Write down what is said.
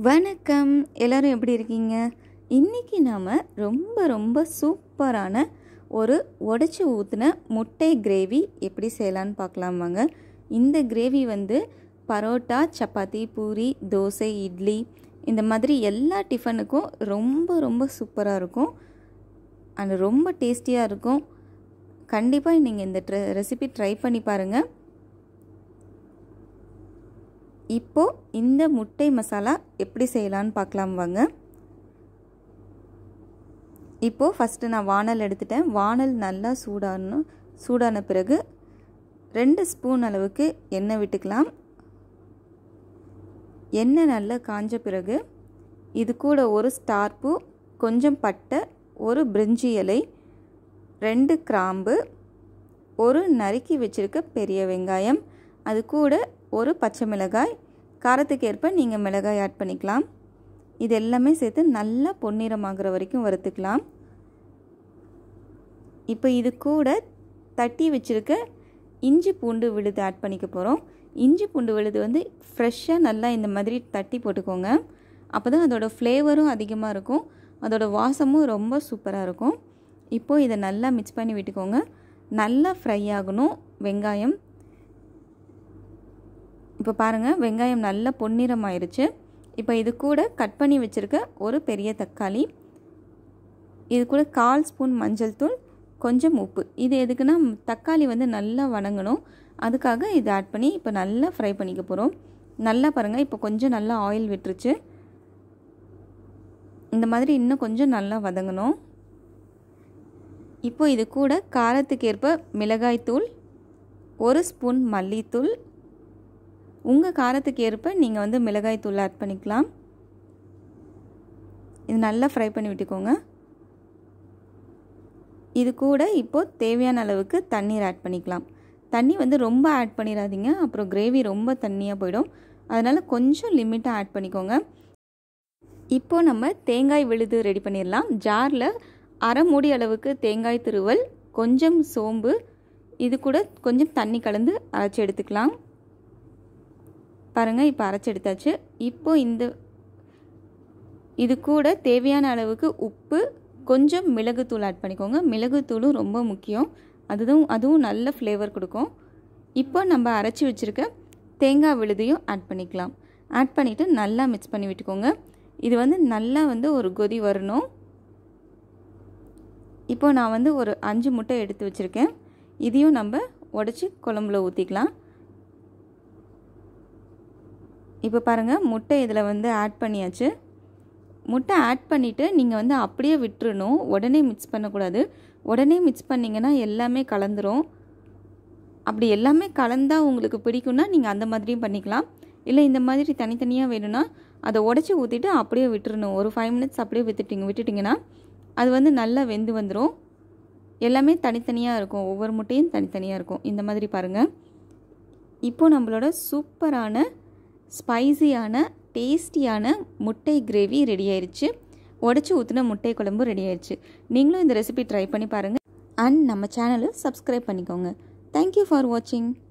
வணக்கம் எல்லோரும் எப்படி இருக்கீங்க இன்றைக்கி நாம் ரொம்ப ரொம்ப சூப்பரான ஒரு உடச்சி ஊற்றின முட்டை கிரேவி எப்படி செய்யலான்னு பார்க்கலாம் வாங்க இந்த கிரேவி வந்து பரோட்டா சப்பாத்தி பூரி தோசை இட்லி இந்த மாதிரி எல்லா டிஃபனுக்கும் ரொம்ப ரொம்ப சூப்பராக இருக்கும் அண்ட் ரொம்ப டேஸ்டியாக இருக்கும் கண்டிப்பாக நீங்கள் இந்த ட்ர ரெசிபி ட்ரை பண்ணி பாருங்கள் இப்போது இந்த முட்டை மசாலா எப்படி செய்யலான்னு பார்க்கலாம் வாங்க இப்போது ஃபஸ்ட்டு நான் வானல் எடுத்துட்டேன் வானல் நல்லா சூடாகணும் சூடான பிறகு ரெண்டு ஸ்பூன் அளவுக்கு எண்ணெய் விட்டுக்கலாம் எண்ணெய் நல்லா காஞ்ச பிறகு இது கூட ஒரு ஸ்டார் பூ கொஞ்சம் பட்டை ஒரு பிரிஞ்சி இலை ரெண்டு கிராம்பு ஒரு நறுக்கி வச்சுருக்க பெரிய வெங்காயம் அது கூட ஒரு பச்சை மிளகாய் காரத்துக்கு ஏற்ப நீங்கள் மிளகாய் ஆட் பண்ணிக்கலாம் இது எல்லாமே சேர்த்து நல்லா பொன்னிறமாகிற வரைக்கும் வறுத்துக்கலாம் இப்போ இது கூட தட்டி வச்சுருக்க இஞ்சி பூண்டு விழுது ஆட் பண்ணிக்க போகிறோம் இஞ்சி பூண்டு விழுது வந்து ஃப்ரெஷ்ஷாக நல்லா இந்த மாதிரி தட்டி போட்டுக்கோங்க அப்போ தான் அதோடய ஃப்ளேவரும் அதிகமாக இருக்கும் அதோட வாசமும் ரொம்ப சூப்பராக இருக்கும் இப்போது இதை நல்லா மிக்ஸ் பண்ணி விட்டுக்கோங்க நல்லா ஃப்ரை ஆகணும் வெங்காயம் இப்போ பாருங்கள் வெங்காயம் நல்லா பொன்னிறம் ஆயிடுச்சு இப்போ இது கூட கட் பண்ணி வச்சுருக்க ஒரு பெரிய தக்காளி இது கூட கால் ஸ்பூன் மஞ்சள் தூள் கொஞ்சம் உப்பு இது எதுக்குன்னா தக்காளி வந்து நல்லா வணங்கணும் அதுக்காக இதை ஆட் பண்ணி இப்போ நல்லா ஃப்ரை பண்ணிக்க போகிறோம் நல்லா பாருங்கள் இப்போ கொஞ்சம் நல்லா ஆயில் விட்டுருச்சு இந்த மாதிரி இன்னும் கொஞ்சம் நல்லா வதங்கணும் இப்போ இது கூட காரத்துக்கு ஏற்ப மிளகாய்த்தூள் ஒரு ஸ்பூன் மல்லித்தூள் உங்கள் காரத்துக்கு ஏற்ப நீங்கள் வந்து மிளகாய் தூள் ஆட் பண்ணிக்கலாம் இது நல்லா ஃப்ரை பண்ணி விட்டுக்கோங்க இது கூட இப்போது தேவையான அளவுக்கு தண்ணீர் ஆட் பண்ணிக்கலாம் தண்ணி வந்து ரொம்ப ஆட் பண்ணிடாதீங்க அப்புறம் கிரேவி ரொம்ப தண்ணியாக போயிடும் அதனால் கொஞ்சம் லிமிட்டாக ஆட் பண்ணிக்கோங்க இப்போது நம்ம தேங்காய் விழுது ரெடி பண்ணிடலாம் ஜாரில் அரை மூடி அளவுக்கு தேங்காய் திருவல் கொஞ்சம் சோம்பு இது கூட கொஞ்சம் தண்ணி கலந்து அரைச்சி எடுத்துக்கலாம் பாருங்கள் இப்போ அரைச்சி எடுத்தாச்சு இப்போ இந்த இது கூட தேவையான அளவுக்கு உப்பு கொஞ்சம் மிளகுத்தூள் ஆட் பண்ணிக்கோங்க மிளகுத்தூளும் ரொம்ப முக்கியம் அதுவும் அதுவும் நல்ல ஃப்ளேவர் கொடுக்கும் இப்போ நம்ம அரைச்சி வச்சுருக்க தேங்காய் விழுதையும் ஆட் பண்ணிக்கலாம் ஆட் பண்ணிவிட்டு நல்லா மிக்ஸ் பண்ணி விட்டுக்கோங்க இது வந்து நல்லா வந்து ஒரு கொதி வரணும் இப்போ நான் வந்து ஒரு அஞ்சு முட்டை எடுத்து வச்சுருக்கேன் இதையும் நம்ம உடச்சி குழம்புல ஊற்றிக்கலாம் இப்போ பாருங்கள் முட்டை இதில் வந்து ஆட் பண்ணியாச்சு முட்டை ஆட் பண்ணிவிட்டு நீங்கள் வந்து அப்படியே விட்டுறணும் உடனே மிக்ஸ் பண்ணக்கூடாது உடனே மிக்ஸ் பண்ணிங்கன்னா எல்லாமே கலந்துரும் அப்படி எல்லாமே கலந்தால் உங்களுக்கு பிடிக்கும்னா நீங்கள் அந்த மாதிரியும் பண்ணிக்கலாம் இல்லை இந்த மாதிரி தனித்தனியாக வேணும்னா அதை உடச்சி ஊற்றிட்டு அப்படியே விட்டுறணும் ஒரு ஃபைவ் மினிட்ஸ் அப்படியே விட்டுட்டிங்க விட்டுட்டிங்கன்னா அது வந்து நல்லா வெந்து வந்துடும் எல்லாமே தனித்தனியாக இருக்கும் ஒவ்வொரு முட்டையும் தனித்தனியாக இருக்கும் இந்த மாதிரி பாருங்கள் இப்போது நம்மளோட சூப்பரான ஸ்பைசியான டேஸ்டியான முட்டை கிரேவி ரெடி ஆயிடுச்சு உடச்சி ஊற்றின முட்டை குழம்பு ரெடி ஆயிடுச்சு நீங்களும் இந்த ரெசிபி ட்ரை பண்ணி பாருங்கள் அண்ட் நம்ம சேனலை சப்ஸ்கிரைப் பண்ணிக்கோங்க தேங்க்யூ ஃபார் வாட்சிங்